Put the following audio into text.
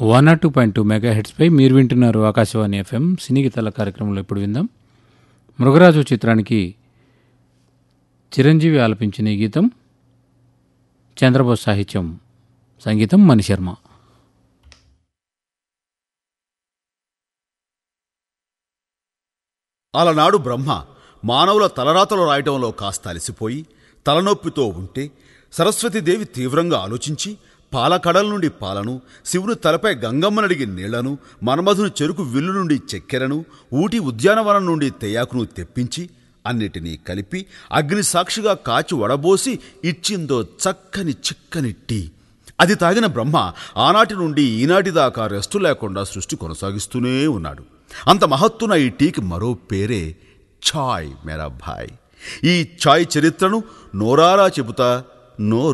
one not two point two mega హెడ్స్పై మీరు వింటున్నారు ఆకాశవాణి ఎఫ్ఎం సినీ గీతాల కార్యక్రమంలో ఇప్పుడు విందాం మృగరాజు చిత్రానికి చిరంజీవి ఆలపించిన ఈ గీతం చంద్రబోస్ సాహిత్యం సంగీతం మణిశర్మ అలనాడు బ్రహ్మ మానవుల తలరాతలు రాయటంలో కాస్త అలసిపోయి తలనొప్పితో ఉంటే సరస్వతీదేవి తీవ్రంగా ఆలోచించి పాలకడల నుండి పాలను శివుని తలపై గంగమ్మనడిగి నీళ్లను మన్మధుని చెరుకు విల్లు నుండి చక్కెరను ఊటి ఉద్యానవనం నుండి తెయాకును తెప్పించి అన్నిటినీ కలిపి అగ్ని సాక్షిగా కాచి వడబోసి ఇచ్చిందో చక్కని చిక్కని టీ అది తాగిన బ్రహ్మ ఆనాటి నుండి ఈనాటి దాకా రెస్టు లేకుండా సృష్టి కొనసాగిస్తూనే ఉన్నాడు అంత మహత్తున ఈ టీకి మరో పేరే ఛాయ్ మేరా భాయ్ ఈ ఛాయ్ చరిత్రను నోరారా చెబుతా నోరు